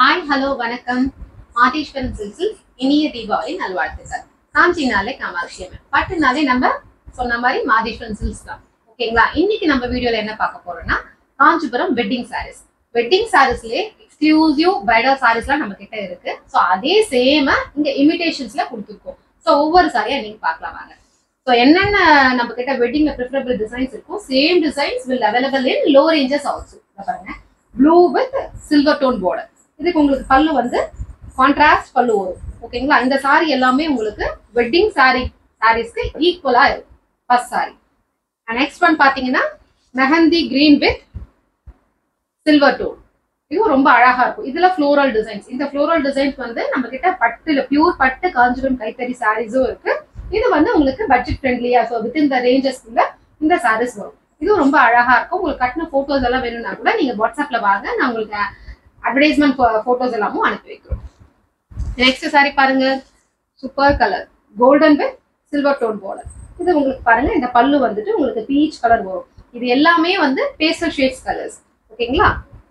Hi hello வணக்கம் மாதேஸ்வரன் சில்சில் இனிய தீபாவளி நல்வாழ்த்துக்கள் காஞ்சினாலே காமாட்சி அம்மன் பட்டுனாலே நம்ம சொன்ன மாதிரி மாதேஸ்வரன் சில்ஸ் தான் ஓகேங்களா இன்னைக்கு நம்ம வீடியோல என்ன பார்க்க போறோம்னா காஞ்சிபுரம் வெட்டிங் சாரீஸ் வெட்டிங் சாரீஸ்லயே எக்ஸ்க்ளூசிவ் பிரைடல் சாரீஸ்லாம் நம்ம கிட்ட இருக்கு ஸோ அதே சேம இங்க இமிடேஷன்ஸ்ல கொடுத்துருக்கோம் ஸோ ஒவ்வொரு சாரியா நீங்க பார்க்கலாம் வாங்க ஸோ என்னென்ன நம்ம கிட்ட வெட்டிங்ல ப்ரிஃபரபிள் டிசைன்ஸ் இருக்கும் same designs will available in low ranges also பாருங்க blue with silver tone border இதுக்கு உங்களுக்கு பல்லு வந்து கான்ட்ராஸ்ட் பல்லு வரும் ஓகேங்களா இந்த சாரி எல்லாமே உங்களுக்கு வெட்டிங் சாரி சாரீஸ்க்கு ஈக்குவலா இருக்கும் ஃபர்ஸ்ட் சாரி நெக்ஸ்ட் ஒன் பாத்தீங்கன்னா mehndi green with silver tone இதுவும் ரொம்ப அழகா இருக்கும் இதுல ஃப்ளோரல் டிசைன்ஸ் இந்த ஃப்ளோரல் டிசைன்ஸ் வந்து நம்ம கிட்ட பட்டுல பியூர் பட்டு காஞ்சிபுரம் கைத்தறி சாரீஸும் இருக்கு இது வந்து உங்களுக்கு பட்ஜெட் ஃப்ரெண்ட்லியா ஸோ வித் இந்த ரேஞ்சஸ்க்குள்ள இந்த சாரீஸ் வரும் இதுவும் ரொம்ப அழகா இருக்கும் உங்களுக்கு கட்டின போட்டோஸ் எல்லாம் வேணும்னா கூட நீங்க வாட்ஸ்அப்ல வாங்க நான் உங்களுக்கு அட்வர்டைஸ்மெண்ட் போட்டோஸ் எல்லாமும் அனுப்பி வைக்கிறோம் நெக்ஸ்ட் சாரி பாருங்க super colour golden with silver tone border இது உங்களுக்கு பாருங்க இந்த பல்லு வந்துட்டு உங்களுக்கு பீச் கலர் வரும் இது எல்லாமே வந்து பேஸ்டல் ஷேட்ஸ் கலர்ஸ் ஓகேங்களா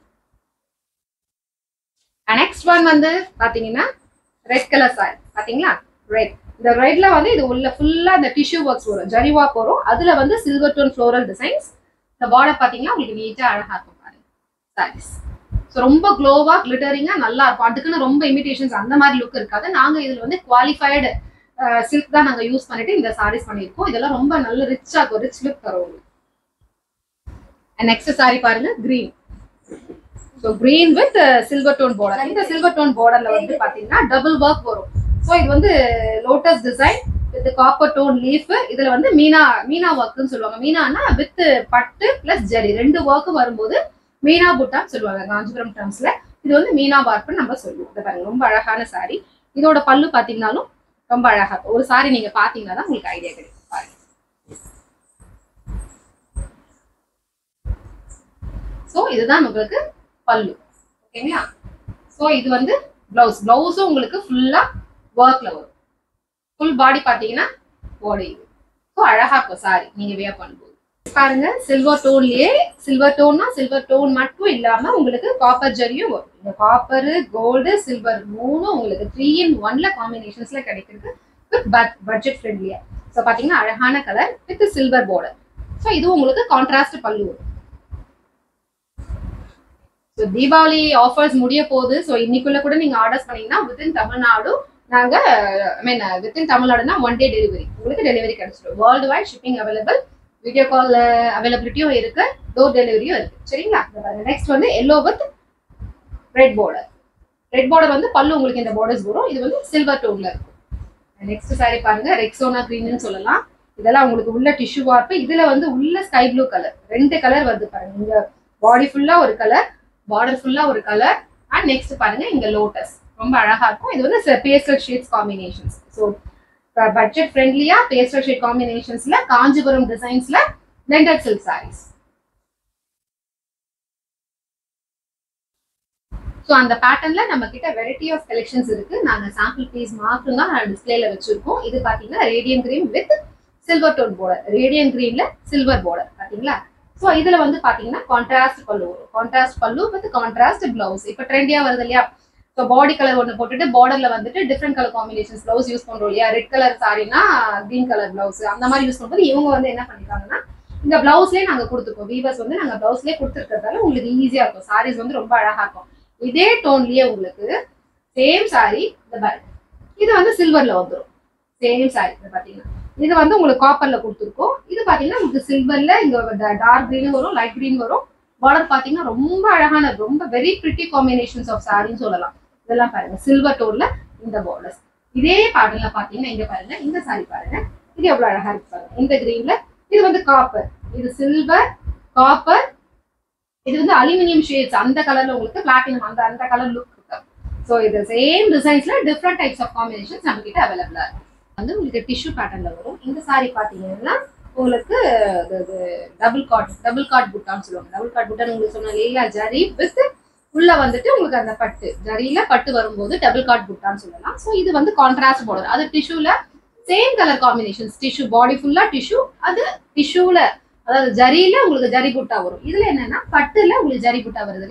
நெக்ஸ்ட் ஒன் வந்து பாத்தீங்கன்னா ரெட் கலர் சாரி பாத்தீங்களா ரெட் இந்த ரெட்ல வந்து இது உள்ள ஃபுல்லா இந்த டிஷ்யூ ஒர்க்ஸ் வரும் ஜரி ஒர்க் வரும் அதுல வந்து சில்வர் டோன் ஃப்ளோரல் டிசைன்ஸ் இந்த பார்டர் பாத்தீங்கன்னா உங்களுக்கு நீட்டா அழகா இருக்கும் பாருங்க சாரீஸ் ஸோ ரொம்ப க்ளோவா கிளிட்டரிங்கா நல்லா இருக்கும் அதுக்குன்னு ரொம்ப இமிடேஷன்ஸ் அந்த மாதிரி லுக் இருக்காது நாங்க இதுல வந்து குவாலிஃபைடு சில்க் தான் நாங்க யூஸ் பண்ணிட்டு இந்த சாரீஸ் பண்ணியிருக்கோம் இதெல்லாம் ரொம்ப நல்ல ரிச்சா இருக்கும் ரிச் லுக் தரும் உங்களுக்கு நெக்ஸ்ட் சாரி பாருங்க green so green with silver tone border இந்த சில்வர் டோன் borderல வந்து பாத்தீங்கன்னா டபுள் ஒர்க் வரும் ஸோ இது வந்து lotus design with copper tone leaf இதுல வந்து மீனா மீனா ஒர்க்னு சொல்லுவாங்க மீனானா வித் பட்டு பிளஸ் ஜரி ரெண்டு ஒர்க் வரும்போது மீனா புட்டான்னு சொல்லுவாங்க காஞ்சிபுரம் டர்ம்ஸ்ல இது வந்து மீனா பார்ப்புன்னு நம்ம சொல்லுவோம் இதை பாருங்க ரொம்ப அழகான சாரி இதோட பல்லு பாத்தீங்கன்னாலும் ரொம்ப அழகா இருக்கும் ஒரு சாரி நீங்க பாத்தீங்கன்னா தான் உங்களுக்கு ஐடியா கிடைக்கும் பாருங்க ஸோ இதுதான் உங்களுக்கு பல்லு ஓகேங்களா ஸோ இது வந்து பிளவுஸ் பிளவுஸும் உங்களுக்கு ஃபுல்லா ஒர்க்ல வரும் ஃபுல் பாடி பாத்தீங்கன்னா பாடி இது ஸோ அழகா இருக்கும் சாரி நீங்க வியர் பண்ணும்போது பாருங்க சில்வர் டோன்லயே சில்வர் டோன்னா சில்வர் டோன் மட்டும் இல்லாம உங்களுக்கு காப்பர் ஜரியும் வரும் இந்த காப்பர் கோல்டு சில்வர் மூணும் உங்களுக்கு த்ரீ இன் ஒன்ல காம்பினேஷன்ஸ்ல கிடைக்கிறது வித் பட்ஜெட் ஃப்ரெண்ட்லியா ஸோ பாத்தீங்கன்னா அழகான colour with silver border so இதுவும் உங்களுக்கு கான்ட்ராஸ்ட் பல்லு வரும் ஸோ தீபாவளி ஆஃபர்ஸ் முடிய போகுது ஸோ இன்னைக்குள்ள கூட நீங்க ஆர்டர்ஸ் பண்ணீங்கன்னா வித்தின் தமிழ்நாடு நாங்க ஐ மீன் வித்தின் தமிழ்நாடுனா ஒன் டே டெலிவரி உங்களுக்கு டெலிவரி கிடைச்சிடும் world wide shipping available video call அவைலபிலிட்டியும் இருக்கு டோர் டெலிவரியும் இருக்கு சரிங்களா நெக்ஸ்ட் வந்து yellow with red border red border வந்து பல்லு உங்களுக்கு இந்த பார்டர்ஸ் வரும் இது வந்து சில்வர் டோன்ல இருக்கும் நெக்ஸ்ட் சாரி பாருங்க ரெக்ஸோனா கிரீன்னு சொல்லலாம் இதெல்லாம் உங்களுக்கு உள்ள டிஷ்யூ வார்ப்பு இதுல வந்து உள்ள ஸ்கை ப்ளூ கலர் ரெண்டு கலர் வருது பாருங்க இங்க பாடி ஃபுல்லா ஒரு கலர் பார்டர் ஃபுல்லா ஒரு கலர் அண்ட் நெக்ஸ்ட் பாருங்க இங்க லோட்டஸ் ரொம்ப அழகா இருக்கும் இது வந்து pastel shades combinations so budget ஃப்ரெண்ட்லியா பேஸ்டல் ஷேட் காம்பினேஷன்ஸ்ல காஞ்சிபுரம் டிசைன்ஸ்ல பிளெண்டட் சில்க் சாரீஸ் ஸோ அந்த பேட்டர்ன்ல நம்ம கிட்ட வெரைட்டி ஆஃப் கலெக்ஷன்ஸ் இருக்கு நாங்க சாம்பிள் பீஸ் மார்க்கும் தான் டிஸ்பிளேல வச்சிருக்கோம் இது பாத்தீங்கன்னா radiant green with silver tone border radiant கிரீன்ல சில்வர் border பாத்தீங்களா ஸோ இதுல வந்து பாத்தீங்கன்னா கான்ட்ராஸ்ட் பல்லு வரும் கான்ட்ராஸ்ட் பல்லு வித் கான்ட்ராஸ்ட் பிளவுஸ் இப்போ ட்ரெண்டியா வருது இல்லையா ஸோ பாடி கலர் ஒன்று போட்டுட்டு பார்டர்ல வந்துட்டு different colour combinations blouse use பண்றோம் இல்லையா ரெட் கலர் சாரினா கிரீன் கலர் பிளவுஸ் அந்த மாதிரி யூஸ் பண்ணும்போது இவங்க வந்து என்ன பண்ணிருக்காங்கன்னா இந்த பிளவுஸ்லேயே நாங்க கொடுத்துருக்கோம் வீவர்ஸ் வந்து நாங்க பிளவுஸ்லேயே கொடுத்துருக்கிறதால உங்களுக்கு ஈஸியா இருக்கும் சாரீஸ் வந்து ரொம்ப அழகா இருக்கும் இதே டோன்லயே உங்களுக்கு சேம் சாரி இந்த பாருங்க இது வந்து சில்வர்ல வந்துடும் சேம் சாரி இது பாத்தீங்கன்னா இது வந்து உங்களுக்கு காப்பர்ல கொடுத்துருக்கோம் இது பாத்தீங்கன்னா உங்களுக்கு சில்வர்ல இங்க டார்க் கிரீன் வரும் லைட் கிரீன் வரும் பார்டர் பாத்தீங்கன்னா ரொம்ப அழகான ரொம்ப வெரி பிரிட்டி காம்பினேஷன்ஸ் ஆஃப் சாரின்னு சொல்லலாம் இதெல்லாம் பாருங்க சில்வர் டோன்ல இந்த பார்டர்ஸ் இதே பேட்டர்ன்ல பாத்தீங்கன்னா இங்க பாருங்க இந்த சாரி பாருங்க இது எவ்வளவு அழகா இருக்கு பாருங்க இந்த கிரீன்ல இது வந்து காப்பர் இது சில்வர் காப்பர் இது வந்து அலுமினியம் ஷேட்ஸ் அந்த கலர்ல உங்களுக்கு பிளாட்டினம் அந்த அந்த கலர் லுக் இருக்கு ஸோ இது சேம் டிசைன்ஸ்ல டிஃப்ரெண்ட் டைப்ஸ் ஆஃப் காம்பினேஷன்ஸ் நம்ம கிட்ட அவைலபிளா இருக்கு வந்து உங்களுக்கு டிஷ்யூ பேட்டர்ன்ல வரும் இந்த சாரி பாத்தீங்கன்னா உங்களுக்கு டபுள் காட் டபுள் காட் புட்டான்னு சொல்லுவாங்க டபுள் காட் புட்டான்னு உங்களுக்கு சொன்ன இல்லையா ஜரி வித் உள்ள வந்துட்டு உங்களுக்கு அந்த பட்டு ஜரியில பட்டு வரும்போது டபுள் காட் புட்டான்னு சொல்லலாம் ஸோ இது வந்து கான்ட்ராஸ்ட் border அது டிஷ்யூல same colour combinations tissue body ஃபுல்லா டிஷ்யூ அது டிஷ்யூல அதாவது ஜரியில உங்களுக்கு ஜரி புட்டா வரும் இதுல என்னன்னா பட்டுல உங்களுக்கு ஜரி புட்டா வருது இல்லையா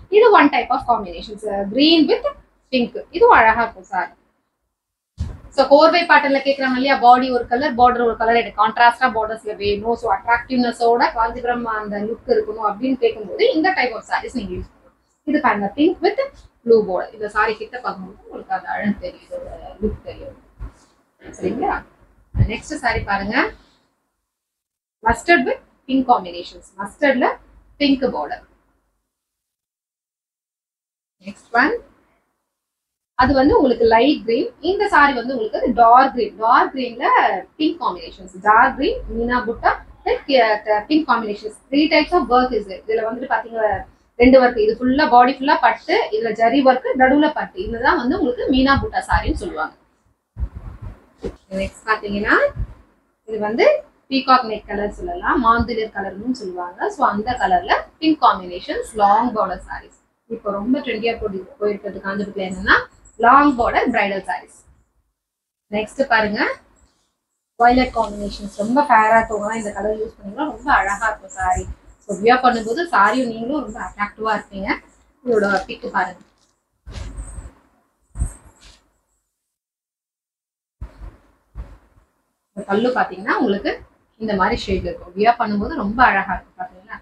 இது one type of combinations green with pink இதுவும் அழகா இருக்கும் சார் ஸோ கோர்வை பேட்டர்ல கேட்கறாங்க இல்லையா பாடி ஒரு கலர் பார்டர் ஒரு கலர் எனக்கு கான்ட்ராஸ்டா பார்டர்ஸ்ல வேணும் ஸோ அட்ராக்டிவ்னஸோட காஞ்சிபுரம் அந்த லுக் இருக்கணும் அப்படின்னு கேட்கும்போது இந்த டைப் ஆஃப் சாரீஸ் நீங்க யூஸ் பண்ணலாம் இது பாருங்க பிங்க் வித் ப்ளூ பார்டர் இந்த சாரி கிட்ட பார்க்கும்போது உங்களுக்கு அந்த அழகு தெரியும் இதோட லுக் தெரியும் சரிங்களா நெக்ஸ்ட் சாரி பாருங்க மஸ்டர்ட் வித் பிங்க் காம்பினேஷன்ஸ் மஸ்டர்ட்ல பிங்க் பார்டர் நெக்ஸ்ட் ஒன் அது வந்து உங்களுக்கு லைட் கிரீன் இந்த சாரி வந்து உங்களுக்கு டார்க் கிரீன் டார்க் கிரீன்ல pink combinations dark green meena butta pink combinations three types of work is இதுல வந்துட்டு பாத்தீங்கன்னா ரெண்டு ஒர்க் இது ஃபுல்லா பாடி ஃபுல்லா பட்டு இதுல ஜரி ஒர்க் நடுவுல பட்டு இதுதான் வந்து உங்களுக்கு மீனா புட்டா சாரின்னு சொல்லுவாங்க நெக்ஸ்ட் பாத்தீங்கன்னா இது வந்து பீகாக் நெக் கலர் சொல்லலாம் மாந்துளிர் கலர்னு சொல்லுவாங்க ஸோ அந்த கலர்ல pink combinations long border saris இப்போ ரொம்ப ட்ரெண்டியா போட்டு போயிருக்கிறது காஞ்சிபுரத்துல என்னன்னா long border bridal saris next பாருங்க வயலட் காம்பினேஷன்ஸ் ரொம்ப ஃபேரா தோணும் இந்த கலர் யூஸ் பண்ணீங்கன்னா ரொம்ப அழகா இருக்கும் சாரி ஸோ வியா பண்ணும்போது சாரியும் நீங்களும் ரொம்ப அட்ராக்டிவா இருப்பீங்க இதோட பிக்கு பாருங்க இந்த பல்லு பாத்தீங்கன்னா உங்களுக்கு இந்த மாதிரி ஷேட் இருக்கும் வியா பண்ணும்போது ரொம்ப அழகா இருக்கும் பாத்தீங்களா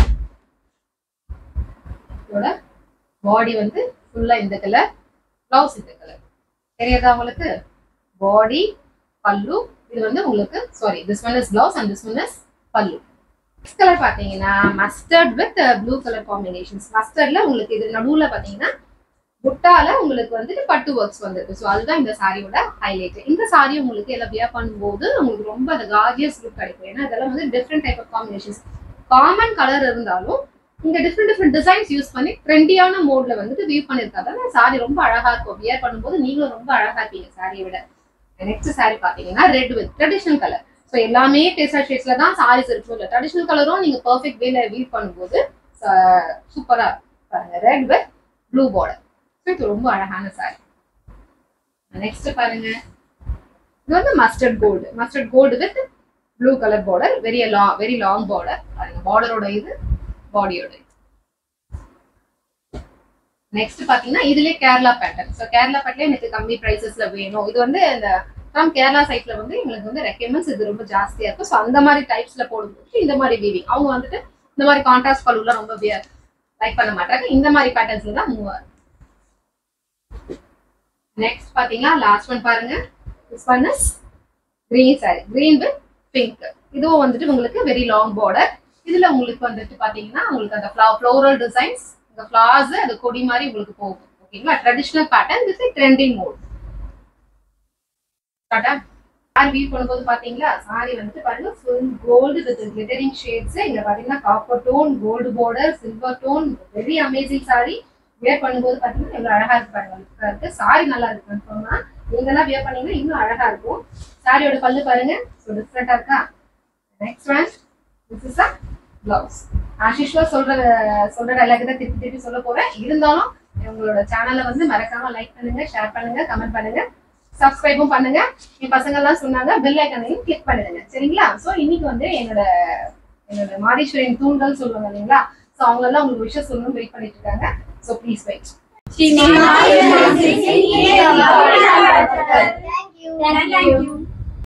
இதோட பாடி வந்து ஃபுல்லா இந்த கலர் பிளவுஸ் இந்த கலர் தெரியுதா உங்களுக்கு பாடி பல்லு இது வந்து உங்களுக்கு sari this one is blouse and this one is pallu next colour பாத்தீங்கன்னா mustard with blue colour combinations மஸ்டர்ட்ல உங்களுக்கு இது நடுவுல பாத்தீங்கன்னா புட்டால உங்களுக்கு வந்துட்டு பட்டு ஒர்க்ஸ் வந்திருக்கு ஸோ அதுதான் இந்த சாரியோட ஹைலைட் இந்த சாரி உங்களுக்கு எல்லாம் வியர் பண்ணும்போது உங்களுக்கு ரொம்ப அந்த கார்ஜியஸ் லுக் கிடைக்கும் ஏன்னா இதெல்லாம் வந்து different type of combinations common colour இருந்தாலும் இங்க டிஃப்ரெண்ட் டிஃப்ரெண்ட் டிசைன்ஸ் யூஸ் பண்ணி ட்ரெண்டியான மோட்ல வந்துட்டு வியூ பண்ணிருக்காங்க சாரி ரொம்ப அழகா இருக்கும் வியர் பண்ணும்போது நீங்களும் ரொம்ப அழகா இருப்பீங்க சாரியை விட நெக்ஸ்ட் சாரி பாத்தீங்கன்னா red with traditional colour so எல்லாமே பேசா ஷேட்ஸ்ல தான் சாரீஸ் இருக்கும் இல்லை ட்ரெடிஷனல் கலரும் நீங்க பர்ஃபெக்ட் வேல வியூ பண்ணும்போது சூப்பரா பாருங்க red with blue border so இது ரொம்ப அழகான சாரி நெக்ஸ்ட் பாருங்க இது வந்து mustard gold mustard gold with blue colour border very long very long border பாருங்க பார்டரோட இது பாடியோட இது நெக்ஸ்ட் பாத்தீங்கன்னா இதுலயே கேரளா பேட்டர்ன் ஸோ கேரளா பேட்டர்ல எனக்கு கம்மி பிரைசஸ்ல வேணும் இது வந்து இந்த ஃப்ரம் கேரளா சைட்ல வந்து எங்களுக்கு வந்து ரெக்கமெண்ட்ஸ் இது ரொம்ப ஜாஸ்தியா இருக்கும் ஸோ அந்த மாதிரி டைப்ஸ்ல போடும்போது இந்த மாதிரி வீவிங் அவங்க வந்துட்டு இந்த மாதிரி கான்ட்ராஸ்ட் பல்லுலாம் ரொம்ப லைக் பண்ண மாட்டாங்க இந்த மாதிரி பேட்டர்ன்ஸ்ல தான் மூவ் ஆகும் நெக்ஸ்ட் பாத்தீங்கன்னா லாஸ்ட் ஒன் பாருங்க this one is green sari green with pink இதுவும் வந்துட்டு உங்களுக்கு வெரி லாங் பார்டர் இதுல உங்களுக்கு வந்துட்டு பாத்தீங்கன்னா உங்களுக்கு அந்த ஃப்ளோரல் டிசைன்ஸ் இந்த ஃபிளார்ஸ் அது கொடி மாதிரி உங்களுக்கு போகும் ஓகேங்களா traditional pattern with trending mode sari weave பண்ணும்போது பாத்தீங்களா சாரி வந்துட்டு பாருங்க full gold with glittering shades இங்க பாத்தீங்கன்னா copper tone gold border silver tone very amazing sari wear பண்ணும்போது பாத்தீங்கன்னா எவ்வளவு அழகா இருக்கு பாருங்க லுக்கா இருக்கு சாரி நல்லா இருக்கு கன்ஃபார்மா நீங்க எல்லாம் வியர் பண்ணீங்கன்னா இன்னும் அழகா இருக்கும் சாரியோட பல்லு பாருங்க ஸோ டிஃப்ரெண்டா இருக்கா next one this is a blouse ஆஷிஷ்வா சொல்ற சொல்ற டைலாக் தான் திருப்பி திருப்பி சொல்ல போறேன் இருந்தாலும் உங்களோட சேனலை வந்து மறக்காம லைக் பண்ணுங்க ஷேர் பண்ணுங்க கமெண்ட் பண்ணுங்க சப்ஸ்கிரைபும் பண்ணுங்க என் பசங்க எல்லாம் சொன்னாங்க பெல் ஐக்கனையும் கிளிக் பண்ணுங்க சரிங்களா சோ இன்னைக்கு வந்து என்னோட என்னோட மாதீஸ்வரின் தூண்கள் சொல்லுவாங்க இல்லைங்களா சோ அவங்க எல்லாம் உங்களுக்கு விஷயம் சொல்லணும்னு வெயிட் பண்ணிட்டு இருக்காங்க so please wait Thank you. Thank you.